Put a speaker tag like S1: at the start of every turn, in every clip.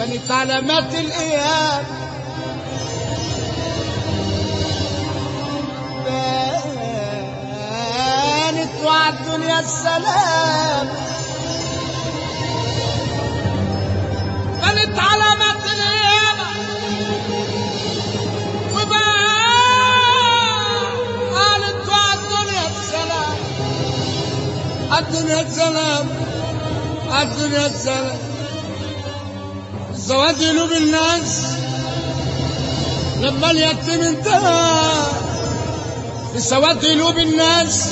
S1: كانت علامات الأيام بانت وعد الدنيا السلام كانت علامات الأيام وبانت وعد الدنيا السلام الدنيا السلام الدنيا السلام زواج قلوب الناس لما اليتيم انتهى بسواد قلوب الناس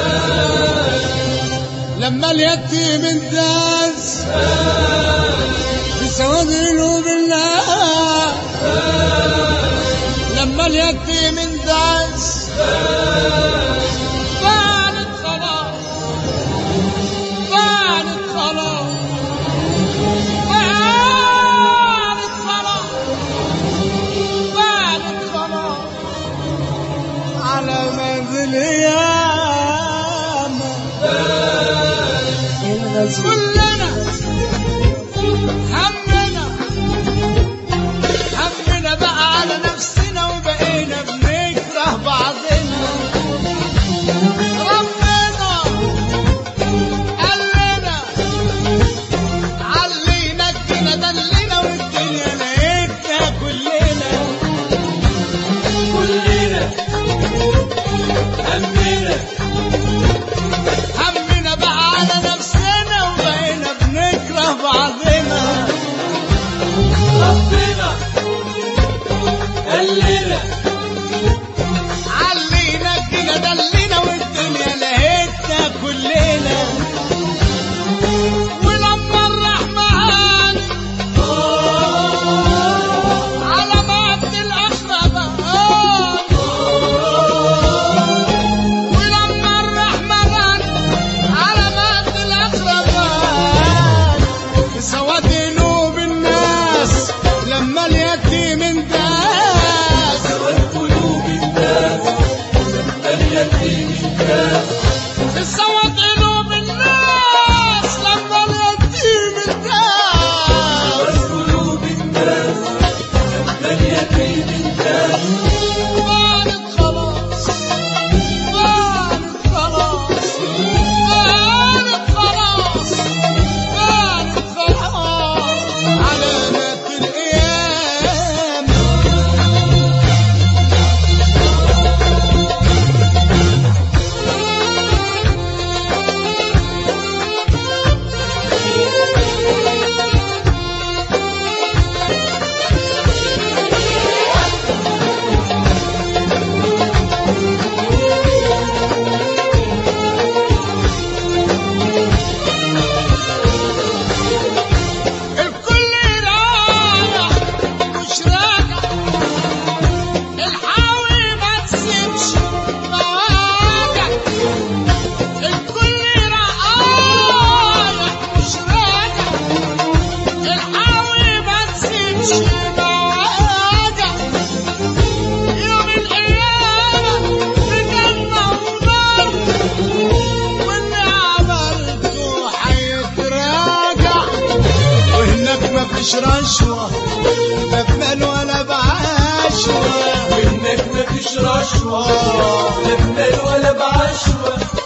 S1: لما اليتيم انتهز بسواد قلوب الناس لما اليتيم انتهز بانت خلاص بانت خلاص بانت خلاص بانت خلاص على منزل ياما كلنا همنا همنا بقى على نفسنا وبقينا بنكره بعضنا ربنا قال لنا علينا ادينا دلنا والدنيا لقيتنا كلنا
S2: كلنا همنا
S1: همنا بقى على نفسنا وبقينا بنكره بعضنا
S2: ربنا قال لنا
S1: علينا كده دلنا والدنيا لقيتنا كلنا ولما الرحمن على مد الأقربان ولما الرحمن على مد الأقربان بسواد قلوب الناس لما اليتيم انداس
S2: سواد قلوب الناس لما اليتيم انتهى
S1: بسواد قلوب الناس لما اليتيم انداس
S2: سواد قلوب الناس لما اليتيم انتهى
S1: بانت خلاص بانت خلاص بانت خلاص بانت خلاص علامات الأيام الكل رايح مش راجع الحاوي ما تسيبش مواجع الكل رايح مش راجع الحاوي ما تسيبش مواجع يوم القيامة بجنة ونار واللي عملته هيتراجع وهناك مفيش رشوة لا بمال ولا بعشوة
S2: وانك مفيش رشوة لا بمال ولا بعشوة